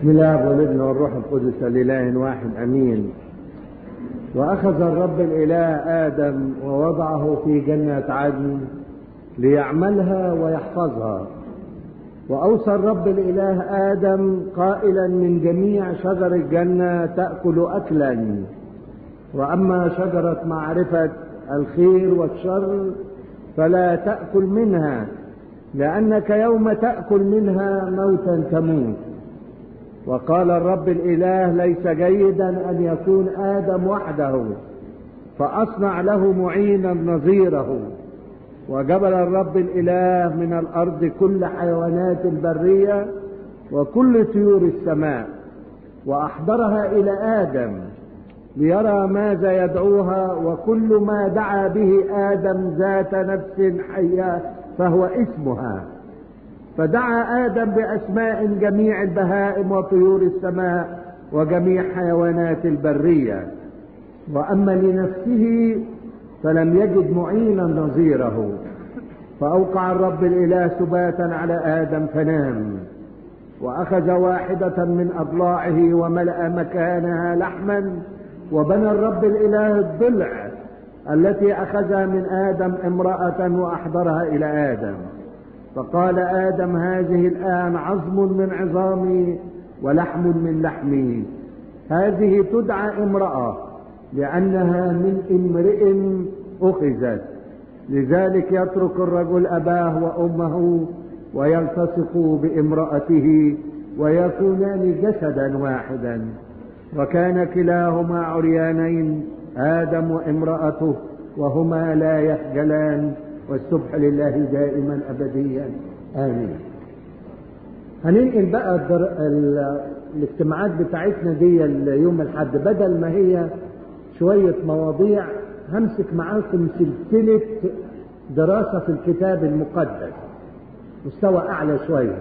بسم الله والابن والروح القدس لإله واحد أمين وأخذ الرب الإله آدم ووضعه في جنة عدن ليعملها ويحفظها وأوصى الرب الإله آدم قائلا من جميع شجر الجنة تأكل أكلا وأما شجرة معرفة الخير والشر فلا تأكل منها لأنك يوم تأكل منها موتا تموت وقال الرب الإله ليس جيدا أن يكون آدم وحده فأصنع له معينا نظيره وجبل الرب الإله من الأرض كل حيوانات البرية وكل طيور السماء وأحضرها إلى آدم ليرى ماذا يدعوها وكل ما دعا به آدم ذات نفس حية فهو اسمها فدعا آدم بأسماء جميع البهائم وطيور السماء وجميع حيوانات البرية وأما لنفسه فلم يجد معينا نظيره فأوقع الرب الإله سباتا على آدم فنام وأخذ واحدة من أضلاعه وملأ مكانها لحما وبنى الرب الإله الضلع التي أخذها من آدم امرأة وأحضرها إلى آدم فقال آدم هذه الآن عظم من عظامي ولحم من لحمي هذه تدعى امرأة لأنها من امرئ أخذت لذلك يترك الرجل أباه وأمه ويلتصق بامرأته ويكونان جسدا واحدا وكان كلاهما عريانين آدم وامرأته وهما لا يخجلان والسبح لله دائما أبديا آمين هننقل بقى الدر... ال... الاجتماعات بتاعتنا دي يوم الحد بدل ما هي شوية مواضيع همسك معاكم سلسلة دراسة في الكتاب المقدس مستوى أعلى شوية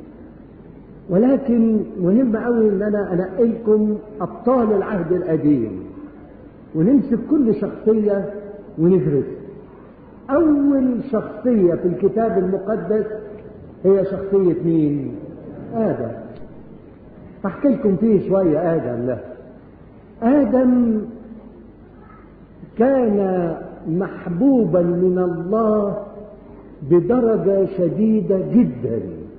ولكن مهم قوي ان انا انقلكم ابطال العهد القديم ونمسك كل شخصية وندرس اول شخصية في الكتاب المقدس هي شخصية مين ادم احكي لكم فيه شوية ادم له ادم كان محبوبا من الله بدرجة شديدة جدا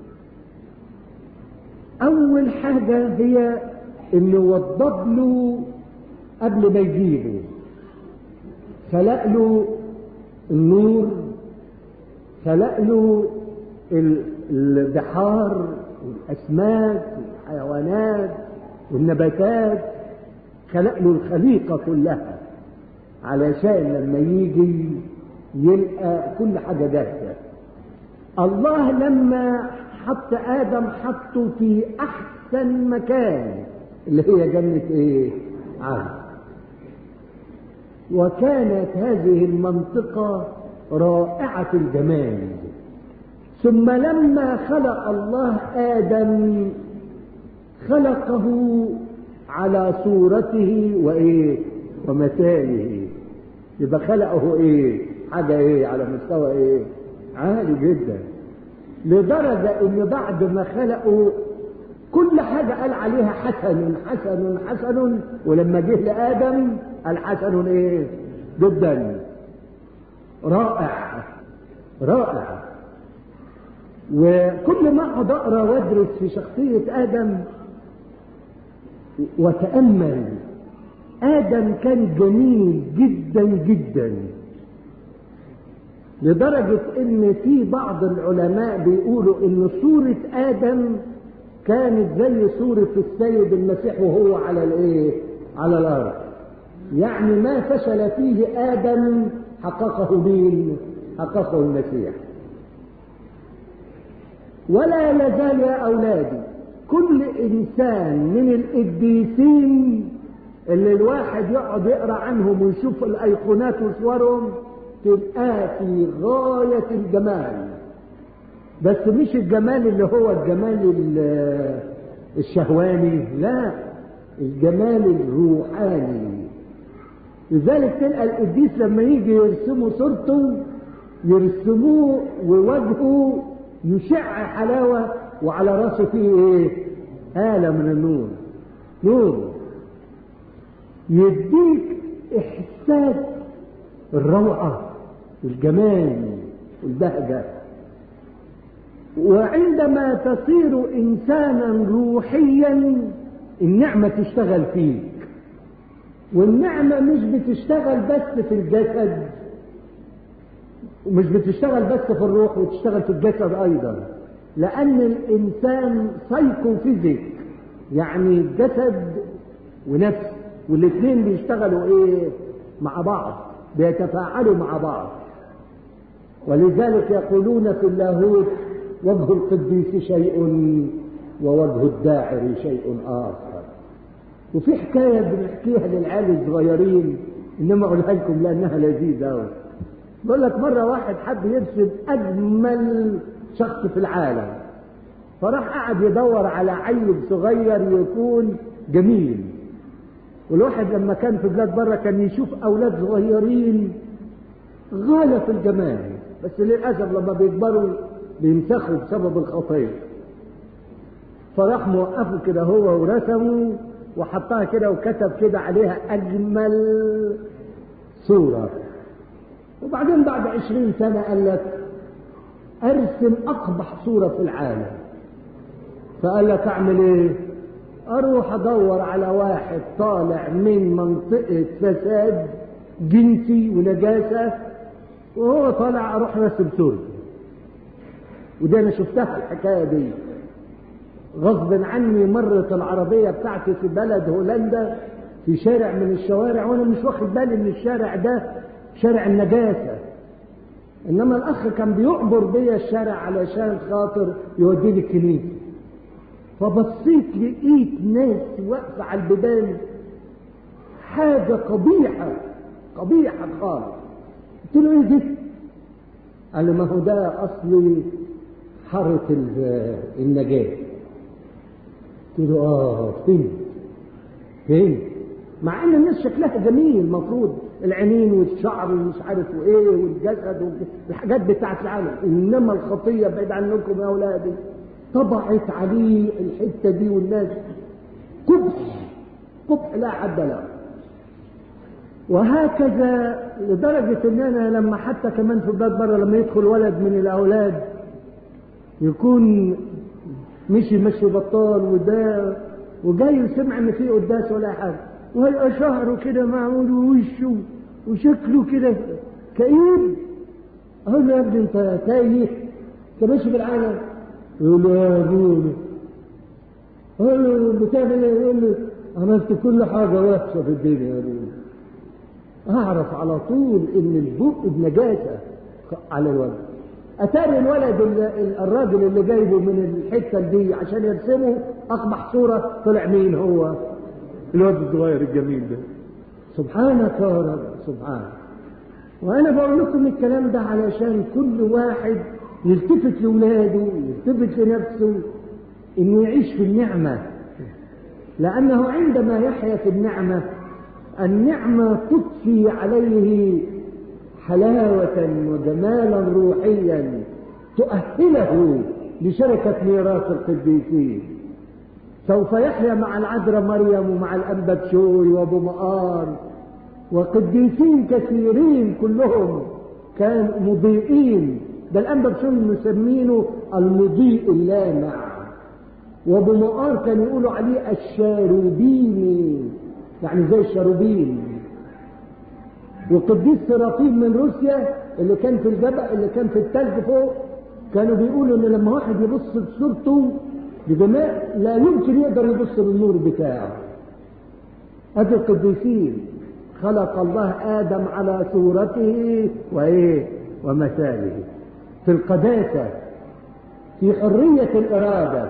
اول حاجة هي انه وضب له قبل ما يجيبه خلق له النور خلق له البحار والاسماك والحيوانات والنباتات خلق له الخليقة كلها علشان لما يجي يلقى كل حاجة جاهزة الله لما حط آدم حطه في أحسن مكان اللي هي جنة إيه؟ عدن وكانت هذه المنطقة رائعة الجمال ثم لما خلق الله آدم خلقه على صورته وإيه ومثاله يبقى خلقه إيه حاجة إيه على مستوى إيه عالي جدا لدرجة إن بعد ما خلقوا كل حاجة قال عليها حسن حسن حسن ولما جه لآدم قال حسن إيه جدا رائع رائع وكل ما اقعد اقرا وادرس في شخصيه ادم وتامل ادم كان جميل جدا جدا لدرجه ان في بعض العلماء بيقولوا ان صوره ادم كانت زي صوره السيد المسيح وهو على الايه على الارض يعني ما فشل فيه ادم حققه مين حققه المسيح ولا يزال يا أولادي كل إنسان من القديسين اللي الواحد يقعد يقرأ عنهم ويشوف الأيقونات وصورهم تبقى في غاية الجمال بس مش الجمال اللي هو الجمال الشهواني لا الجمال الروحاني لذلك تلقى القديس لما يجي يرسموا صورته يرسموه ووجهه يشع حلاوة وعلى راسه فيه ايه هالة من النور نور يديك إحساس الروعة والجمال والبهجة وعندما تصير إنسانا روحيا النعمة تشتغل فيك والنعمة مش بتشتغل بس في الجسد ومش بتشتغل بس في الروح وتشتغل في الجسد أيضا لأن الإنسان سايكوفيزيك يعني جسد ونفس والاثنين بيشتغلوا إيه مع بعض بيتفاعلوا مع بعض ولذلك يقولون في اللاهوت وجه القديس شيء ووجه الداعر شيء آخر وفي حكاية بنحكيها للعيال الصغيرين إنما أقولها لكم لأنها لذيذة أوي بقول لك مرة واحد حب يرسم أجمل شخص في العالم فراح قعد يدور على عيل صغير يكون جميل والواحد لما كان في بلاد بره كان يشوف أولاد صغيرين غاية في الجمال بس للأسف لما بيكبروا بينسخوا بسبب الخطية فراح موقفه كده هو ورسمه وحطها كده وكتب كده عليها أجمل صورة وبعدين بعد عشرين سنة قال لك أرسم أقبح صورة في العالم فقال لك أعمل إيه؟ أروح أدور على واحد طالع من منطقة فساد جنسي ونجاسة وهو طالع أروح رسم صورته ودي أنا شفتها الحكاية دي غصب عني مرت العربية بتاعتي في بلد هولندا في شارع من الشوارع وأنا مش واخد بالي إن الشارع ده شارع النجاسة إنما الأخ كان بيعبر بيا الشارع علشان خاطر يوديني الكنيسة فبصيت لقيت ناس واقفة على البيبان حاجة قبيحة قبيحة خالص قلت له ايه دي؟ قال لي ما هو ده اصلي حارة النجاة قلت له اه فين فين مع ان الناس شكلها جميل المفروض العينين والشعر ومش عارف وايه والجسد والحاجات بتاعت العالم انما الخطيه بعيد عنكم يا اولادي طبعت عليه الحته دي والناس قبح قبح لا حد له وهكذا لدرجة ان انا لما حتى كمان في بلاد بره لما يدخل ولد من الاولاد يكون مشي مشي بطال وده وجاي سمع ان في قداس ولا حاجه وهيبقى شعره كده معمول ووشه وشكله كده كئيب اقول له يا ابني انت تايه انت ماشي بالعالم يقول له يا ابونا اقول له بتعمل ايه يقول له عملت كل حاجه وحشه في الدنيا يا ابونا اعرف على طول ان البق بنجاسه على الولد اتاري الولد الراجل اللي جايبه من الحته دي عشان يرسمه اقبح صوره طلع مين هو الواد الصغير الجميل ده سبحانك يا رب سبحانك وانا بقول لكم الكلام ده علشان كل واحد يلتفت لاولاده يلتفت لنفسه انه يعيش في النعمه لانه عندما يحيا في النعمه النعمه تضفي عليه حلاوه وجمالا روحيا تؤهله لشركه ميراث القديسين سوف يحيا مع العذراء مريم ومع الأنبا بشوي وابو مقار وقديسين كثيرين كلهم كان مضيئين ده الأنبا بشوي مسمينه المضيء اللامع وابو مقار كان يقولوا عليه الشاروبيني يعني زي الشاروبين وقديس سرافيم من روسيا اللي كان في الجبل اللي كان في التلج فوق كانوا بيقولوا ان لما واحد يبص لصورته بجماع لا يمكن يقدر يبص للنور بتاعه هذه القديسين خلق الله آدم على صورته وإيه ومثاله في القداسة في حرية الإرادة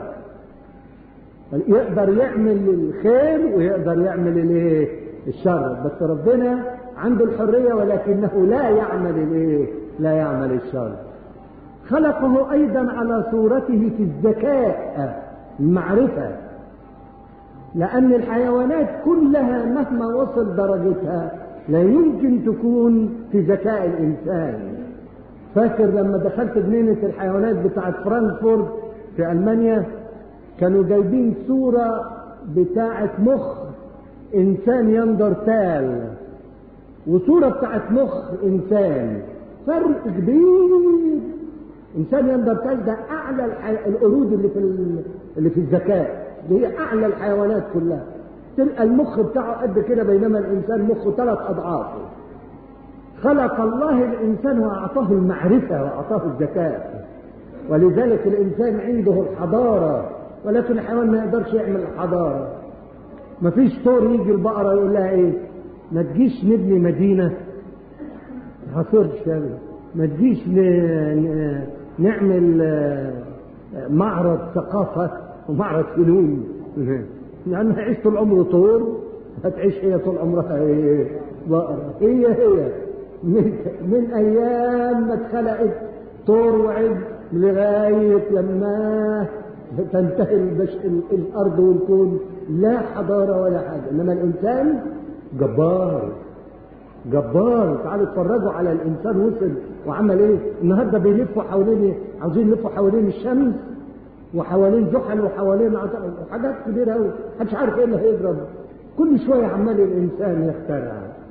يقدر يعمل الخير ويقدر يعمل الايه الشر بس ربنا عنده الحرية ولكنه لا يعمل الايه لا يعمل الشر خلقه ايضا على صورته في الذكاء المعرفة لأن الحيوانات كلها مهما وصل درجتها لا يمكن تكون في ذكاء الإنسان فاكر لما دخلت جنينة الحيوانات بتاعت فرانكفورت في ألمانيا كانوا جايبين صورة بتاعة مخ إنسان يندرتال وصورة بتاعة مخ إنسان فرق كبير إنسان يندرتال ده أعلى الح... القرود اللي في ال... اللي في الذكاء دي هي أعلى الحيوانات كلها تلقى المخ بتاعه قد كده بينما الإنسان مخه ثلاث أضعافه خلق الله الإنسان وأعطاه المعرفة وأعطاه الذكاء ولذلك الإنسان عنده الحضارة ولكن الحيوان ما يقدرش يعمل الحضارة ما فيش طور يجي البقرة يقول لها إيه ما تجيش نبني مدينة ما حصلش ما تجيش ن... ن... نعمل معرض ثقافة ومعرض فنون لأنها عيش طول عمره طور هتعيش هي طول عمرها إيه بقرة هي هي من, من أيام ما اتخلقت طور وعز لغاية لما تنتهي البش... الأرض والكون لا حضارة ولا حاجة إنما الإنسان جبار جبار تعالوا اتفرجوا على الإنسان وصل وعمل إيه النهاردة بيلفوا حوالين عاوزين يلفوا حوالين الشمس وحوالين زحل وحوالين عطر وحاجات كبيرة أوي محدش عارف إيه اللي هيضرب كل شوية عمال الإنسان يخترع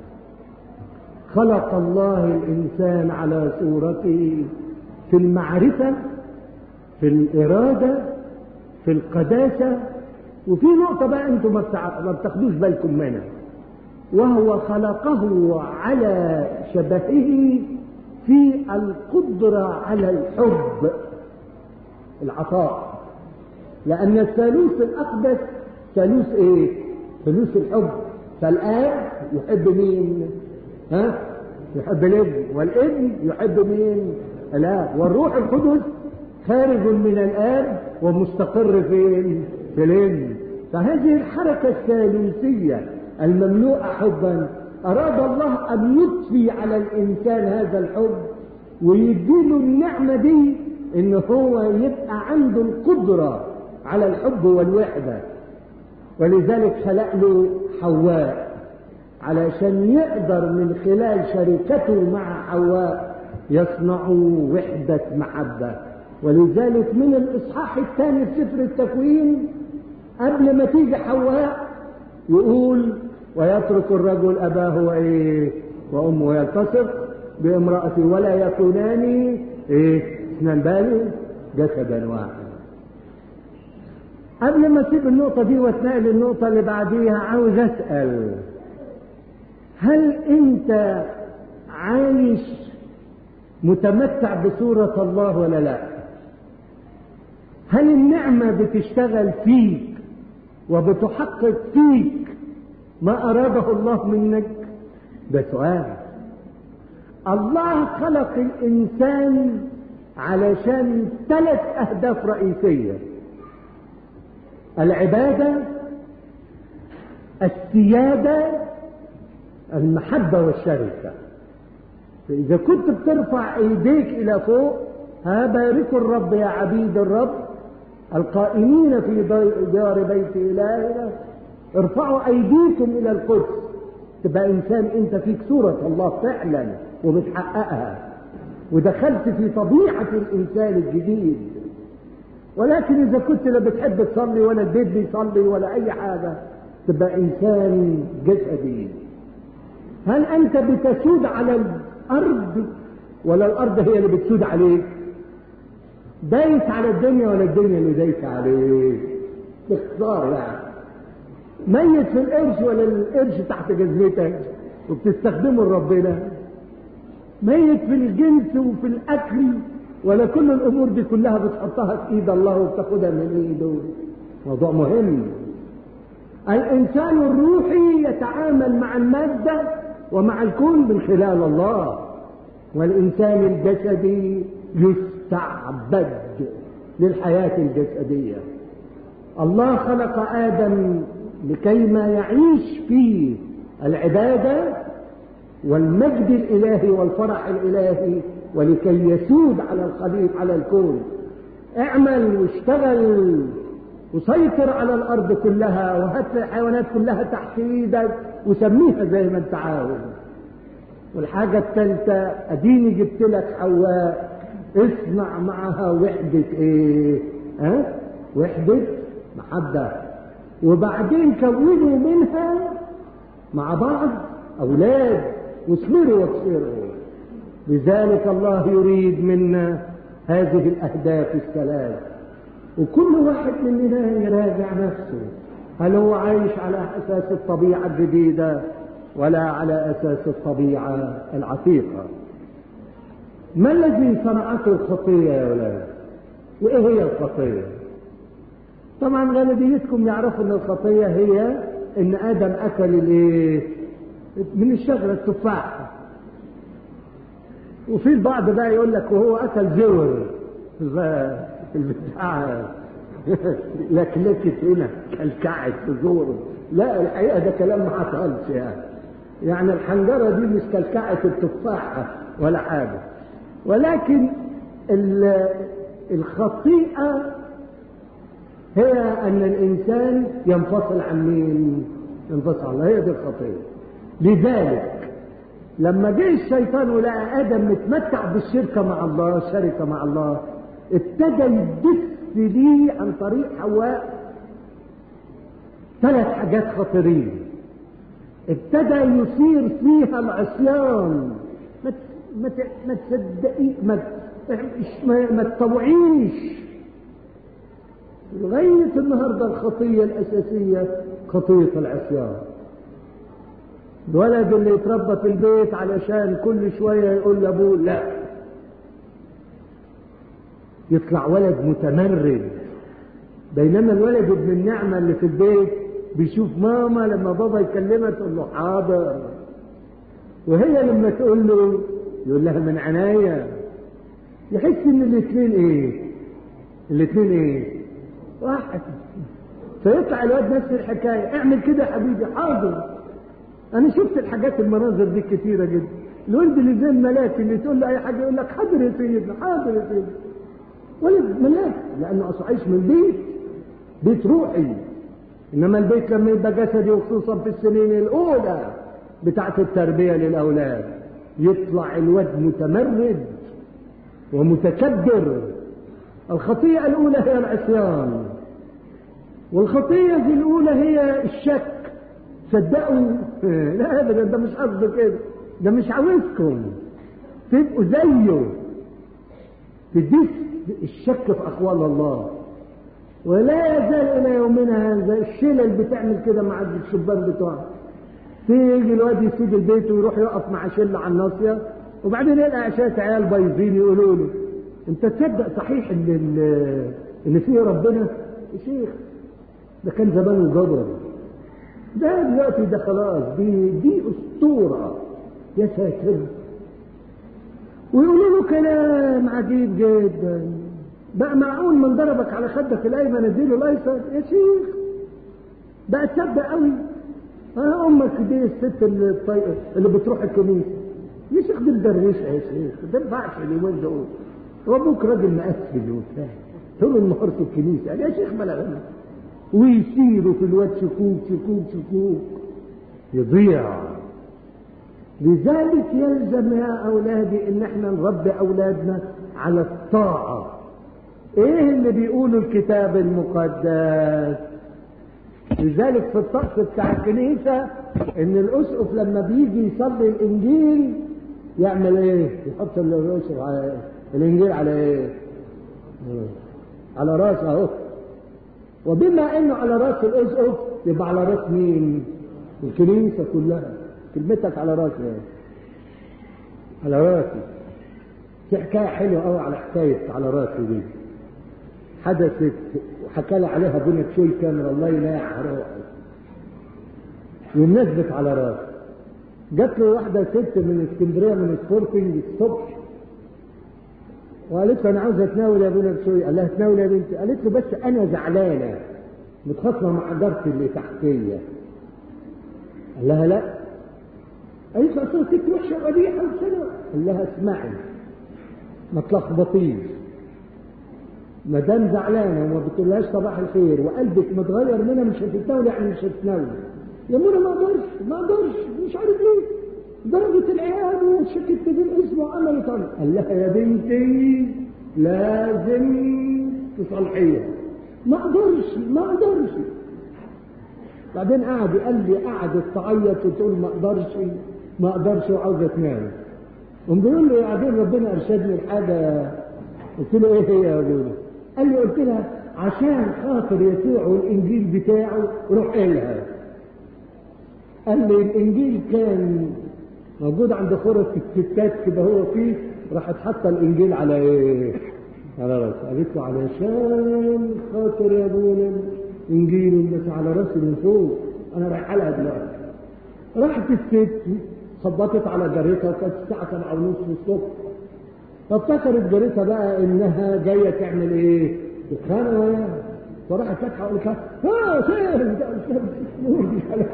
خلق الله الإنسان على صورته في المعرفة في الإرادة في القداسة وفي نقطة بقى أنتم ما بتاخدوش بالكم منها وهو خلقه على شبهه في القدرة على الحب العطاء لأن الثالوث الأقدس ثالوث إيه؟ ثالوث الحب فالآب يحب مين؟ ها؟ يحب الابن والابن يحب مين؟ الآب والروح القدس خارج من الآب ومستقر فين؟ في الابن فهذه الحركة الثالوثية المملوءة حبا أراد الله أن يضفي على الإنسان هذا الحب ويديله النعمة دي إن هو يبقى عنده القدرة على الحب والوحدة ولذلك خلق له حواء علشان يقدر من خلال شركته مع حواء يصنع وحدة محبة ولذلك من الإصحاح الثاني في سفر التكوين قبل ما تيجي حواء يقول ويترك الرجل أباه وإيه وأمه يلتصق بامرأته ولا يكونان إيه اثنان بال جسدا واحدا قبل ما اسيب النقطة دي واتنقل النقطة اللي بعديها عاوز اسأل هل انت عايش متمتع بصورة الله ولا لا هل النعمة بتشتغل فيك وبتحقق فيك ما أراده الله منك ده سؤال الله خلق الإنسان علشان ثلاث أهداف رئيسية العبادة السيادة المحبة والشركة فإذا كنت بترفع إيديك إلى فوق ها باركوا الرب يا عبيد الرب القائمين في دار بيت إلهنا ارفعوا أيديكم إلى القدس تبقى إنسان أنت فيك صورة الله فعلا وبتحققها ودخلت في طبيعة الإنسان الجديد ولكن إذا كنت لا بتحب تصلي ولا البيت بيصلي ولا أي حاجة تبقى إنسان جسدي هل أنت بتسود على الأرض ولا الأرض هي اللي بتسود عليك دايس على الدنيا ولا الدنيا اللي دايسة عليك باختصار يعني ميت في القرش ولا القرش تحت جزمتك وبتستخدمه لربنا ميت في الجنس وفي الاكل ولا كل الامور دي كلها بتحطها في ايد الله وبتاخدها من ايده موضوع مهم الانسان الروحي يتعامل مع الماده ومع الكون من خلال الله والانسان الجسدي يستعبد للحياه الجسديه الله خلق ادم لكيما يعيش في العباده والمجد الالهي والفرح الالهي ولكي يسود على الخليق على الكون اعمل واشتغل وسيطر على الارض كلها وهات الحيوانات كلها تحت ايدك وسميها زي ما انت عاوز والحاجة الثالثة اديني جبت لك حواء اصنع معها وحدة ايه ها أه؟ وحدة محبة وبعدين كونوا منها مع بعض أولاد واصبروا واصبروا لذلك الله يريد منا هذه الأهداف الثلاث وكل واحد مننا يراجع نفسه هل هو عايش على أساس الطبيعة الجديدة ولا على أساس الطبيعة العتيقة ما الذي صنعته الخطية يا ولاد وإيه هي الخطية طبعا غالبيتكم يعرفوا أن الخطية هي أن آدم أكل الإيه من الشجرة التفاحة وفي البعض بقى يقول لك وهو أكل زور في البتاع لكلكت هنا كلكعت في زوره لا الحقيقة ده كلام ما حصلش يعني يعني الحنجرة دي مش كلكعة التفاحة ولا حاجة ولكن الخطيئة هي أن الإنسان ينفصل عن مين؟ ينفصل عن الله هي دي الخطيئة لذلك لما جه الشيطان ولقى آدم متمتع بالشركة مع الله الشركة مع الله ابتدى يدس ليه عن طريق حواء ثلاث حاجات خطيرين ابتدى يصير فيها العصيان ما ما ما تصدقي ما ما, ما تطوعيش لغاية النهاردة الخطية الأساسية خطية العصيان الولد اللي يتربى في البيت علشان كل شوية يقول لأبوه لا يطلع ولد متمرد بينما الولد ابن النعمة اللي في البيت بيشوف ماما لما بابا يكلمها تقول له حاضر وهي لما تقول له يقول لها من عناية يحس ان الاثنين ايه الاثنين ايه واحد فيطلع الواد نفس الحكاية اعمل كده يا حبيبي حاضر انا شفت الحاجات المناظر دي كتيرة جدا الولد اللي زي الملاك اللي تقول له اي حاجة يقول لك حاضر يا سيدنا حاضر يا سيدنا ولد ملاك لانه اصلا عايش من بيت بيت روحي انما البيت لما يبقى جسدي وخصوصا في السنين الاولى بتاعت التربية للاولاد يطلع الواد متمرد ومتكبر الخطيئة الاولى هي العصيان والخطية الاولى هي الشك صدقوا لا ابدا ده مش قصده كده ده مش عاوزكم تبقوا زيه تديس الشك في اقوال الله ولا يزال الى يومنا هذا الشيله اللي بتعمل كده مع الشبان بتوعها تيجي الواد يسيب البيت ويروح يقف مع شله على الناصيه وبعدين يلقى عشاة عيال بايظين يقولوا له انت تصدق صحيح ان ان في ربنا يا شيخ ده كان زمان جبر ده دلوقتي ده خلاص دي دي اسطوره يا ساتر ويقولوا له كلام عجيب جدا بقى معقول من ضربك على خدك الايمن اديله الايسر يا شيخ بقى تصدق قوي اه امك دي الست اللي, الطي... اللي بتروح الكنيسه يا شيخ دي مدروشه يا شيخ ده ما ينفعش اليومين دول وابوك راجل مقفل وبتاع طول النهار في الكنيسه يا شيخ بلغنا ويصيروا في الواد شكوك شكوك شكوك يضيع لذلك يلزم يا اولادي ان احنا نربي اولادنا على الطاعه ايه اللي بيقوله الكتاب المقدس لذلك في الطقس بتاع الكنيسه ان الاسقف لما بيجي يصلي الانجيل يعمل ايه يحط الاسقف على الانجيل على ايه على راسه اهو وبما انه على راس الاسقف يبقى على راس مين الكنيسه كلها كلمتك على راسي ايه على راسي في حكايه حلوه قوي على حكايه على راسي دي حدثت وحكى لي عليها ابونا تشوي كاميرا الله يناح روحي والنسبت على راسي جات له واحده ست من اسكندريه من سبورتنج الصبح وقالت له انا عاوزه اتناول يا ابونا تشوي قال لها اتناول يا بنتي قالت له بس انا زعلانه متخاصمه مع جارتي اللي تحتيه قال لها لا قالت له اصل ست وحشه وقبيحه وكده قال لها اسمعي ما تلخبطيش ما دام زعلانه وما بتقولهاش صباح الخير وقلبك متغير منها مش هتتناول يعني مش هتتناول يا منى ما اقدرش ما اقدرش مش عارف ليه درجة العيال وشكت في الاسم وعملت قال لها يا بنتي لازم تصلحيها ما اقدرش ما اقدرش بعدين قعد قال لي قعدت تعيط وتقول ما اقدرش ما اقدرش وعاوزه تنام قام بيقول لي بعدين ربنا ارشدني لحاجه قلت له ايه هي يا ابونا؟ قال لي قلت لها عشان خاطر يسوع والانجيل بتاعه روح قالها قال لي الانجيل كان موجود عند خرة الستات كده هو فيه راحت حاطه الانجيل على ايه؟ على راسه قالت له علشان خاطر يا ابونا انجيل بس على راسي من فوق انا رايحه لها دلوقتي راحت الست خبطت على جارتها وكانت الساعه 7 ونص الصبح فافتكرت جارتها بقى انها جايه تعمل ايه؟ تتخانق وياها فراحت فاتحه قالت لها ها شيخ ده استاذ نور على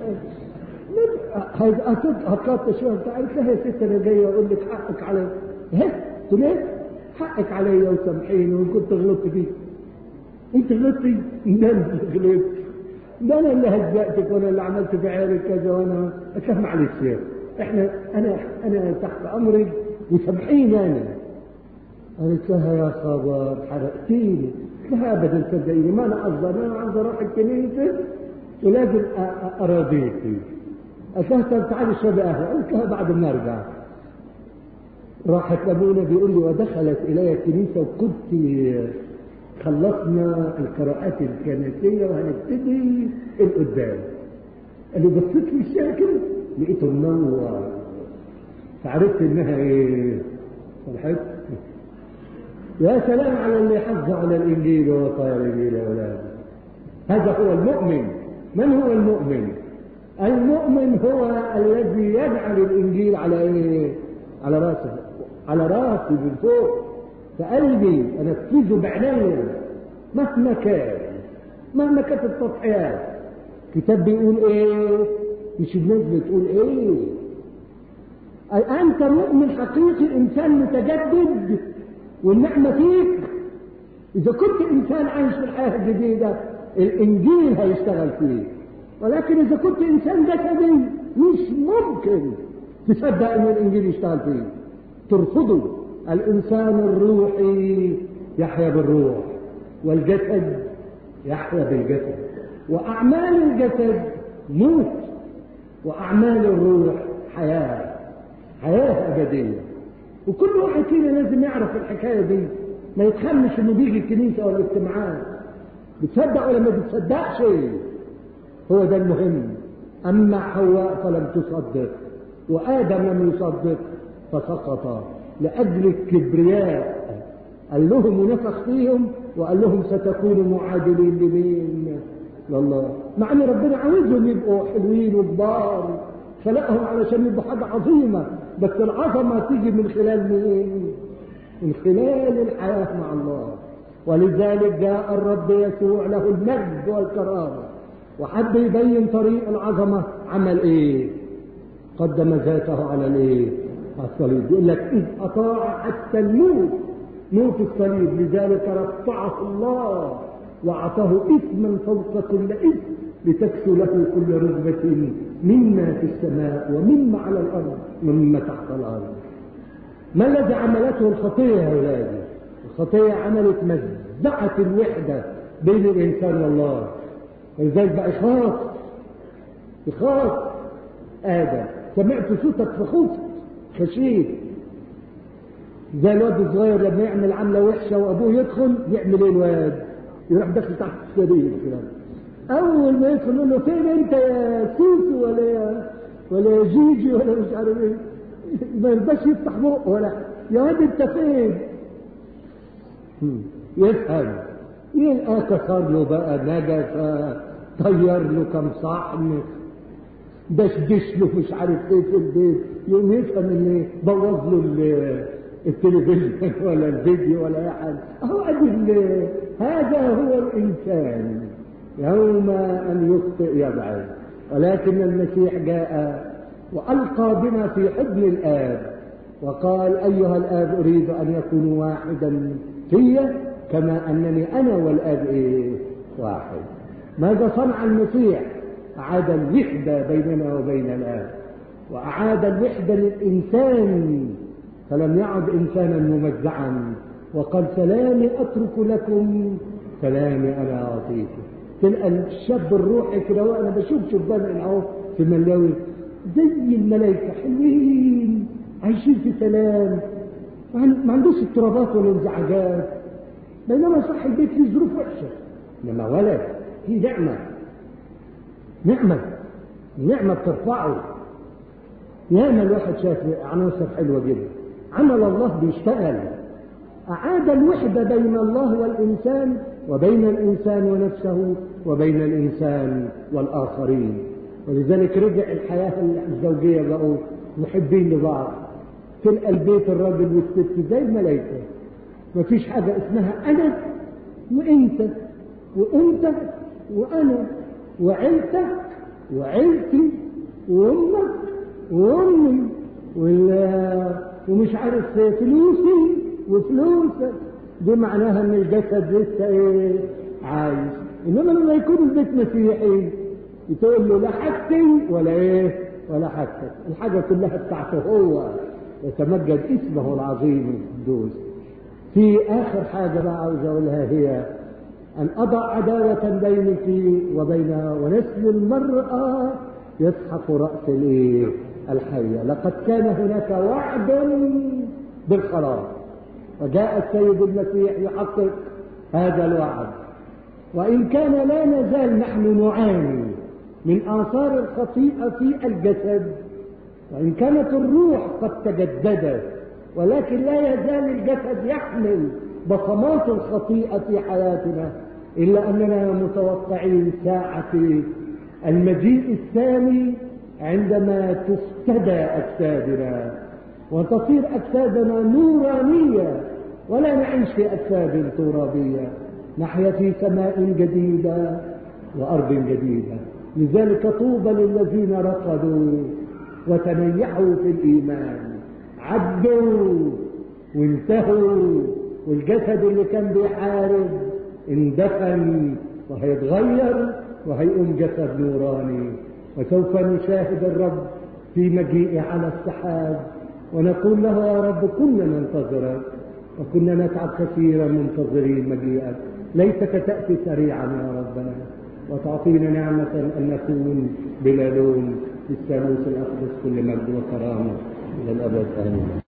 هتقطع شويه قالت لها يا ست انا جايه اقول لك حقك علي ها قلت ليه؟ حقك عليا وسامحيني وان كنت غلطت فيك انت غلطتي ده انا اللي غلطت ده انا اللي هزقتك وانا اللي عملت في عيالك كذا وانا اشوف معلش يا احنا انا انا تحت امرك وسامحيني انا قالت لها يا خبر حرقتيني قلت لها ابدا صدقيني ما انا قصدي انا عاوز اروح الكنيسه ولازم اراضيكي قالت لها طب تعالي اشربي قهوه قلت لها بعد ما ارجع راحت ابونا بيقول لي ودخلت الي الكنيسه وكنت خلصنا القراءات الكنسيه وهنبتدي القدام قال لي بصيت في الشاكل لقيته منور فعرفت انها ايه فرحت يا سلام على اللي حافظ على الانجيل ووصايا الانجيل يا اولاد هذا هو المؤمن من هو المؤمن المؤمن هو الذي يجعل الانجيل على ايه على راسه على راسي من فوق في قلبي انفذه بعينيا مهما كان مهما كانت التضحيات كتاب بيقول ايه مش الناس بتقول ايه أي انت مؤمن حقيقي انسان متجدد والنعمه فيك اذا كنت انسان عايش في الحياه الجديده الانجيل هيشتغل فيك ولكن اذا كنت انسان جسدي مش ممكن تصدق ان الانجيل يشتغل فيك ترفضه الانسان الروحي يحيا بالروح والجسد يحيا بالجسد واعمال الجسد موت واعمال الروح حياه حياه ابديه وكل واحد فينا لازم يعرف الحكايه دي ما يتخمش انه بيجي الكنيسه ولا الاجتماعات بتصدق ولا ما بتصدقش هو ده المهم اما حواء فلم تصدق وادم لم يصدق فسقط لاجل الكبرياء قال لهم ونفخ فيهم وقال لهم ستكونوا معادلين لمين لله مع ان ربنا عاوزهم يبقوا حلوين وكبار خلقهم علشان يبقوا حاجه عظيمه بس العظمه تيجي من خلال مين من خلال الحياه مع الله ولذلك جاء الرب يسوع له المجد والكرامه وحب يبين طريق العظمه عمل ايه قدم ذاته على الايه على الصليب يقول لك اذ اطاع حتى الموت موت الصليب لذلك رفعه الله واعطاه اثما فوق كل اثم لتكسو له كل ركبة مما في السماء ومما على الأرض ومما تحت الأرض ما الذي عملته الخطية يا أولادي الخطية عملت مزعة الوحدة بين الإنسان والله ولذلك بقى يخاف يخاف آدم سمعت صوتك فخفت خشيت زي الواد الصغير لما يعمل عملة وحشة وأبوه يدخل يعمل إيه الواد؟ يروح داخل تحت السرير كده اول ما يدخل يقول له فين انت يا سوسو ولا يا ولا يا جيجي ولا مش عارف ايه ما يرضاش يفتح بقه ولا يا واد انت فين يفهم يلقى كسر له بقى نجفة طير له كم صحن دشدش له مش عارف ايه في البيت يقوم يفهم ان بوظ له التلفزيون ولا الفيديو ولا اي حاجه اهو ادي هذا هو الانسان يوم أن يخطئ يبعد ولكن المسيح جاء وألقى بنا في حضن الآب وقال أيها الآب أريد أن يكون واحدا في كما أنني أنا والآب إيه واحد ماذا صنع المسيح أعاد الوحدة بيننا وبين الآب وأعاد الوحدة للإنسان فلم يعد إنسانا ممزعا وقال سلامي أترك لكم سلامي انا اعطيك تلقى الشاب الروحي كده وانا بشوف شبان اهو في ملاوي زي الملائكه حلوين عايشين في سلام ما عندوش اضطرابات ولا انزعاجات بينما صح البيت فيه ظروف وحشه انما ولد في نعمه نعمه نعمه بترفعه ياما الواحد شاف عناصر حلوه جدا عمل الله بيشتغل أعاد الوحدة بين الله والإنسان وبين الإنسان ونفسه وبين الإنسان والآخرين ولذلك رجع الحياة الزوجية بقوا محبين لبعض تلقى البيت الراجل والست زي الملائكة مفيش حاجة اسمها أنا وأنت وأنت وأنا وعيلتك وعيلتي وأمك وأمي ومش عارف فلوسي وفلوسك دي معناها ان الجسد لسه ايه عايش انما لما يكون البيت مسيحي تقول له لا حاجتي ولا ايه ولا حاجتك الحاجه كلها بتاعته هو يتمجد اسمه العظيم القدوس في اخر حاجه بقى عاوز اقولها هي ان اضع عداوه بينك وبينها ونسل المراه يسحق راس الايه الحيه لقد كان هناك وعد بالخلاص وجاء السيد المسيح يحقق هذا الوعد وإن كان لا نزال نحن نعاني من آثار الخطيئة في الجسد وإن كانت الروح قد تجددت ولكن لا يزال الجسد يحمل بصمات الخطيئة في حياتنا إلا أننا متوقعين ساعة المجيء الثاني عندما تفتدى أجسادنا وتصير أجسادنا نورانية ولا نعيش في أجساد ترابية نحيا في سماء جديدة وأرض جديدة لذلك طوبى للذين رقدوا وتنيحوا في الإيمان عدوا وانتهوا والجسد اللي كان بيحارب اندفن وهيتغير وهيقوم جسد نوراني وسوف نشاهد الرب في مجيئه على السحاب ونقول له يا رب كنا ننتظرك وكنا نتعب كثيرا منتظرين مجيئك ليتك تأتي سريعا يا ربنا وتعطينا نعمة أن نكون بلا لوم في الثالوث الأقدس كل مجد وكرامة إلى الأبد آمين